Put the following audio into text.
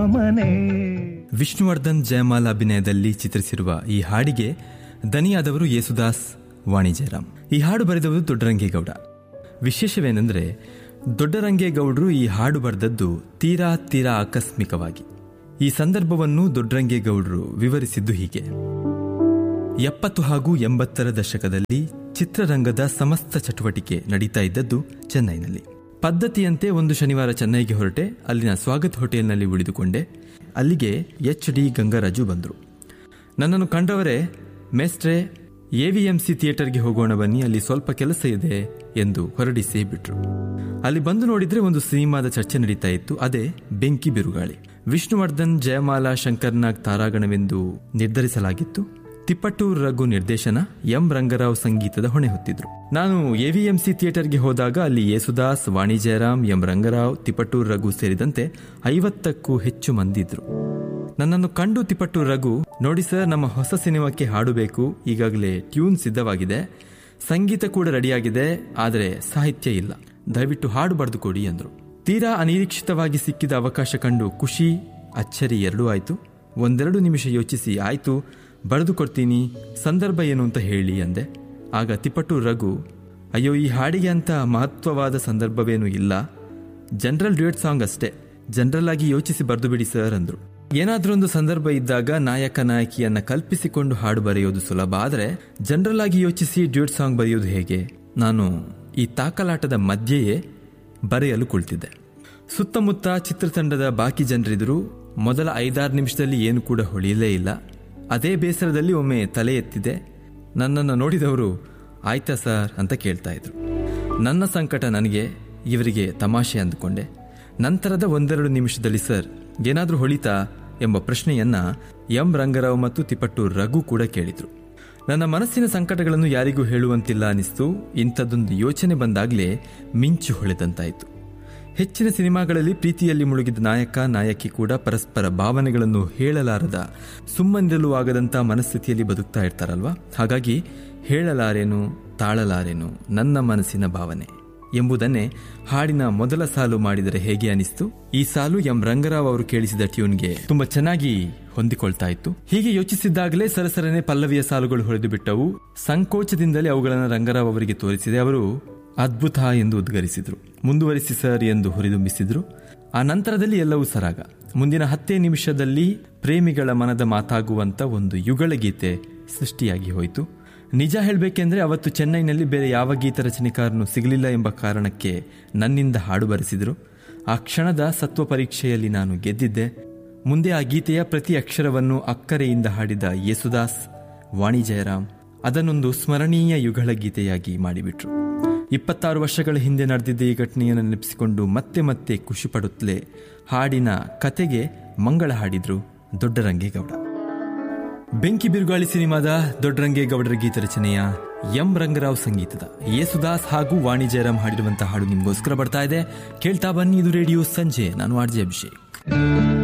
ಮನೆ ವಿಷ್ಣುವರ್ಧನ್ ಜಯಮಾಲ ಅಭಿನಯದಲ್ಲಿ ಚಿತ್ರಿಸಿರುವ ಈ ಹಾಡಿಗೆ ದನಿಯಾದವರು ಯೇಸುದಾಸ್ ವಾಣಿ ಜಯರಾಮ್ ಈ ಹಾಡು ಬರೆದವರು ದೊಡ್ಡರಂಗೇಗೌಡ ವಿಶೇಷವೇನೆಂದರೆ ದೊಡ್ಡರಂಗೇಗೌಡರು ಈ ಹಾಡು ಬರೆದದ್ದು ತೀರಾ ತೀರಾ ಆಕಸ್ಮಿಕವಾಗಿ ಈ ಸಂದರ್ಭವನ್ನು ದೊಡ್ಡರಂಗೇಗೌಡರು ವಿವರಿಸಿದ್ದು ಹೀಗೆ ಎಪ್ಪತ್ತು ಹಾಗೂ ಎಂಬತ್ತರ ದಶಕದಲ್ಲಿ ಚಿತ್ರರಂಗದ ಸಮಸ್ತ ಚಟುವಟಿಕೆ ನಡೀತಾ ಇದ್ದದ್ದು ಚೆನ್ನೈನಲ್ಲಿ ಪದ್ಧತಿಯಂತೆ ಒಂದು ಶನಿವಾರ ಚೆನ್ನೈಗೆ ಹೊರಟೆ ಅಲ್ಲಿನ ಸ್ವಾಗತ್ ಹೋಟೆಲ್ನಲ್ಲಿ ಉಳಿದುಕೊಂಡೆ ಅಲ್ಲಿಗೆ ಎಚ್ ಡಿ ಗಂಗರಾಜು ಬಂದರು ನನ್ನನ್ನು ಕಂಡವರೇ ಮೇಸ್ಟ್ರೆ ಎವಿಎಂಸಿ ಥಿಯೇಟರ್ಗೆ ಹೋಗೋಣ ಬನ್ನಿ ಅಲ್ಲಿ ಸ್ವಲ್ಪ ಕೆಲಸ ಇದೆ ಎಂದು ಹೊರಡಿಸಿ ಬಿಟ್ರು ಅಲ್ಲಿ ಬಂದು ನೋಡಿದ್ರೆ ಒಂದು ಸಿನಿಮಾದ ಚರ್ಚೆ ನಡೀತಾ ಇತ್ತು ಅದೇ ಬೆಂಕಿ ಬಿರುಗಾಳಿ ವಿಷ್ಣುವರ್ಧನ್ ಜಯಮಾಲಾ ಶಂಕರ್ನಾಗ್ ತಾರಾಗಣವೆಂದು ನಿರ್ಧರಿಸಲಾಗಿತ್ತು ತಿಪ್ಪಟ್ಟೂರ್ ರಘು ನಿರ್ದೇಶನ ಎಂ ರಂಗರಾವ್ ಸಂಗೀತದ ಹೊಣೆ ಹೊತ್ತಿದ್ರು ನಾನು ಎವಿಎಂಸಿ ಥಿಯೇಟರ್ಗೆ ಹೋದಾಗ ಅಲ್ಲಿ ಯೇಸುದಾಸ್ ವಾಣಿ ಜಯರಾಮ್ ಎಂ ರಂಗರಾವ್ ತಿಪ್ಪಟ್ಟೂರ್ ರಘು ಸೇರಿದಂತೆ ಐವತ್ತಕ್ಕೂ ಹೆಚ್ಚು ಮಂದಿ ಇದ್ರು ನನ್ನನ್ನು ಕಂಡು ತಿಪ್ಪಟ್ಟೂರ್ ರಘು ನೋಡಿ ಸರ್ ನಮ್ಮ ಹೊಸ ಸಿನಿಮಾಕ್ಕೆ ಹಾಡು ಬೇಕು ಈಗಾಗಲೇ ಟ್ಯೂನ್ ಸಿದ್ಧವಾಗಿದೆ ಸಂಗೀತ ಕೂಡ ರೆಡಿಯಾಗಿದೆ ಆದರೆ ಸಾಹಿತ್ಯ ಇಲ್ಲ ದಯವಿಟ್ಟು ಹಾಡು ಬರೆದುಕೊಡಿ ಎಂದರು ತೀರಾ ಅನಿರೀಕ್ಷಿತವಾಗಿ ಸಿಕ್ಕಿದ ಅವಕಾಶ ಕಂಡು ಖುಷಿ ಅಚ್ಚರಿ ಎರಡೂ ಆಯಿತು ಒಂದೆರಡು ನಿಮಿಷ ಯೋಚಿಸಿ ಆಯ್ತು ಬರೆದು ಕೊಡ್ತೀನಿ ಸಂದರ್ಭ ಏನು ಅಂತ ಹೇಳಿ ಅಂದೆ ಆಗ ತಿಪ್ಪಟ್ಟೂರ್ ರಘು ಅಯ್ಯೋ ಈ ಹಾಡಿಗೆ ಅಂತ ಮಹತ್ವವಾದ ಸಂದರ್ಭವೇನೂ ಇಲ್ಲ ಜನರಲ್ ಡ್ಯೂಯೆಟ್ ಸಾಂಗ್ ಅಷ್ಟೇ ಜನರಲ್ ಆಗಿ ಯೋಚಿಸಿ ಬರೆದು ಬಿಡಿ ಸರ್ ಅಂದ್ರು ಏನಾದ್ರೊಂದು ಸಂದರ್ಭ ಇದ್ದಾಗ ನಾಯಕ ನಾಯಕಿಯನ್ನ ಕಲ್ಪಿಸಿಕೊಂಡು ಹಾಡು ಬರೆಯೋದು ಸುಲಭ ಆದರೆ ಜನರಲ್ ಆಗಿ ಯೋಚಿಸಿ ಡ್ಯೂಯೆಟ್ ಸಾಂಗ್ ಬರೆಯೋದು ಹೇಗೆ ನಾನು ಈ ತಾಕಲಾಟದ ಮಧ್ಯೆಯೇ ಬರೆಯಲು ಕುಳಿತಿದ್ದೆ ಸುತ್ತಮುತ್ತ ಚಿತ್ರತಂಡದ ಬಾಕಿ ಜನರಿದ್ರು ಮೊದಲ ಐದಾರು ನಿಮಿಷದಲ್ಲಿ ಏನು ಕೂಡ ಹೊಳೆಯಲೇ ಇಲ್ಲ ಅದೇ ಬೇಸರದಲ್ಲಿ ಒಮ್ಮೆ ತಲೆ ಎತ್ತಿದೆ ನನ್ನನ್ನು ನೋಡಿದವರು ಆಯ್ತಾ ಸರ್ ಅಂತ ಕೇಳ್ತಾ ಇದ್ರು ನನ್ನ ಸಂಕಟ ನನಗೆ ಇವರಿಗೆ ತಮಾಷೆ ಅಂದುಕೊಂಡೆ ನಂತರದ ಒಂದೆರಡು ನಿಮಿಷದಲ್ಲಿ ಸರ್ ಏನಾದರೂ ಹೊಳಿತಾ ಎಂಬ ಪ್ರಶ್ನೆಯನ್ನ ಎಂ ರಂಗರಾವ್ ಮತ್ತು ತಿಪ್ಪಟ್ಟೂರ್ ರಘು ಕೂಡ ಕೇಳಿದ್ರು ನನ್ನ ಮನಸ್ಸಿನ ಸಂಕಟಗಳನ್ನು ಯಾರಿಗೂ ಹೇಳುವಂತಿಲ್ಲ ಅನಿಸ್ತು ಇಂಥದ್ದೊಂದು ಯೋಚನೆ ಬಂದಾಗಲೇ ಮಿಂಚು ಹೊಳೆದಂತಾಯಿತು ಹೆಚ್ಚಿನ ಸಿನಿಮಾಗಳಲ್ಲಿ ಪ್ರೀತಿಯಲ್ಲಿ ಮುಳುಗಿದ ನಾಯಕ ನಾಯಕಿ ಕೂಡ ಪರಸ್ಪರ ಭಾವನೆಗಳನ್ನು ಹೇಳಲಾರದ ಸುಮ್ಮನಿರಲು ಆಗದಂತ ಮನಸ್ಥಿತಿಯಲ್ಲಿ ಬದುಕ್ತಾ ಇರ್ತಾರಲ್ವಾ ಹಾಗಾಗಿ ಹೇಳಲಾರೇನು ತಾಳಲಾರೇನು ನನ್ನ ಮನಸ್ಸಿನ ಭಾವನೆ ಎಂಬುದನ್ನೇ ಹಾಡಿನ ಮೊದಲ ಸಾಲು ಮಾಡಿದರೆ ಹೇಗೆ ಅನಿಸ್ತು ಈ ಸಾಲು ಎಂ ರಂಗರಾವ್ ಅವರು ಕೇಳಿಸಿದ ಟ್ಯೂನ್ಗೆ ತುಂಬಾ ಚೆನ್ನಾಗಿ ಹೊಂದಿಕೊಳ್ತಾ ಇತ್ತು ಹೀಗೆ ಯೋಚಿಸಿದ್ದಾಗಲೇ ಸರಸರನೆ ಪಲ್ಲವಿಯ ಸಾಲುಗಳು ಹೊಳೆದು ಬಿಟ್ಟವು ಸಂಕೋಚದಿಂದಲೇ ಅವುಗಳನ್ನು ರಂಗರಾವ್ ಅವರಿಗೆ ತೋರಿಸಿದೆ ಅವರು ಅದ್ಭುತ ಎಂದು ಉದ್ಗರಿಸಿದ್ರು ಮುಂದುವರಿಸಿ ಸರ್ ಎಂದು ಹುರಿದುಂಬಿಸಿದ್ರು ಆ ನಂತರದಲ್ಲಿ ಎಲ್ಲವೂ ಸರಾಗ ಮುಂದಿನ ಹತ್ತೇ ನಿಮಿಷದಲ್ಲಿ ಪ್ರೇಮಿಗಳ ಮನದ ಮಾತಾಗುವಂತ ಒಂದು ಯುಗಳ ಗೀತೆ ಸೃಷ್ಟಿಯಾಗಿ ಹೋಯಿತು ನಿಜ ಹೇಳಬೇಕೆಂದ್ರೆ ಅವತ್ತು ಚೆನ್ನೈನಲ್ಲಿ ಬೇರೆ ಯಾವ ಗೀತ ರಚನೆಕಾರನು ಸಿಗಲಿಲ್ಲ ಎಂಬ ಕಾರಣಕ್ಕೆ ನನ್ನಿಂದ ಹಾಡು ಬರೆಸಿದ್ರು ಆ ಕ್ಷಣದ ಸತ್ವ ಪರೀಕ್ಷೆಯಲ್ಲಿ ನಾನು ಗೆದ್ದಿದ್ದೆ ಮುಂದೆ ಆ ಗೀತೆಯ ಪ್ರತಿ ಅಕ್ಷರವನ್ನು ಅಕ್ಕರೆಯಿಂದ ಹಾಡಿದ ಯೇಸುದಾಸ್ ವಾಣಿ ಜಯರಾಮ್ ಅದನ್ನೊಂದು ಸ್ಮರಣೀಯ ಯುಗಳ ಗೀತೆಯಾಗಿ ಮಾಡಿಬಿಟ್ರು ಇಪ್ಪತ್ತಾರು ವರ್ಷಗಳ ಹಿಂದೆ ನಡೆದಿದ್ದ ಈ ಘಟನೆಯನ್ನು ನೆನಪಿಸಿಕೊಂಡು ಮತ್ತೆ ಮತ್ತೆ ಖುಷಿ ಪಡುತ್ತಲೇ ಹಾಡಿನ ಕತೆಗೆ ಮಂಗಳ ಹಾಡಿದ್ರು ದೊಡ್ಡರಂಗೇಗೌಡ ಬೆಂಕಿ ಬಿರುಗಾಳಿ ಸಿನಿಮಾದ ದೊಡ್ಡರಂಗೇಗೌಡರ ಗೀತ ರಚನೆಯ ಎಂ ರಂಗರಾವ್ ಸಂಗೀತದ ಯೇಸುದಾಸ್ ಹಾಗೂ ವಾಣಿ ಜಯರಾಮ್ ಹಾಡಿರುವಂತಹ ಹಾಡು ನಿಮಗೋಸ್ಕರ ಬರ್ತಾ ಇದೆ ಕೇಳ್ತಾ ಬನ್ನಿ ಇದು ರೇಡಿಯೋ ಸಂಜೆ ನಾನು ಆರ್ಜೆ ಅಭಿಷೇಕ್